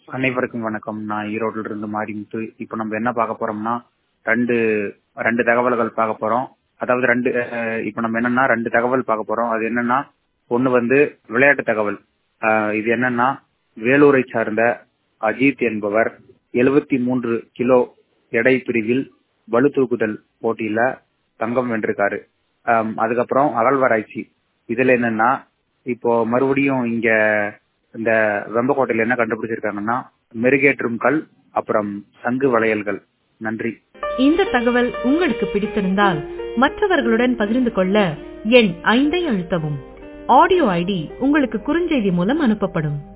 அனைவருக்கும் வணக்கம் நான் ஈரோட்டில் இருந்து மாரிமுத்து இப்போ நம்ம என்ன பார்க்க போறோம்னா ரெண்டு ரெண்டு தகவல்கள் பார்க்க போறோம் அதாவது ரெண்டு அஹ், இப்போ நம்ம என்னன்னா ரெண்டு தகவல் பார்க்க போறோம் அது என்னன்னா ஒண்ணு வந்து விளையாட்டு தகவல் அஹ், இது என்னன்னா வேலூரை சார்ந்த அஜித் என்பவர் எழுபத்தி மூன்று கிலோ எடை பிரிவில் பளு தூக்குதல் போட்டியில தங்கம் வென்றிருக்காரு அம், அதுக்கப்புறம் அகழ்வாராய்ச்சி இதுல என்னன்னா இப்போ மறுபடியும் இங்க இந்த வெம்பக்கோட்டையில என்ன கண்டுபிடிச்சிருக்காங்கன்னா மெருகேற்றும் கல் அப்புறம் சங்கு வளையல்கள் நன்றி இந்த தகவல் உங்களுக்கு பிடித்திருந்தால் மற்றவர்களுடன் பகிர்ந்து கொள்ள எண் ஐந்தை அழுத்தவும் ஆடியோ ஐடி உங்களுக்கு குறுஞ்செய்தி மூலம் அனுப்பப்படும்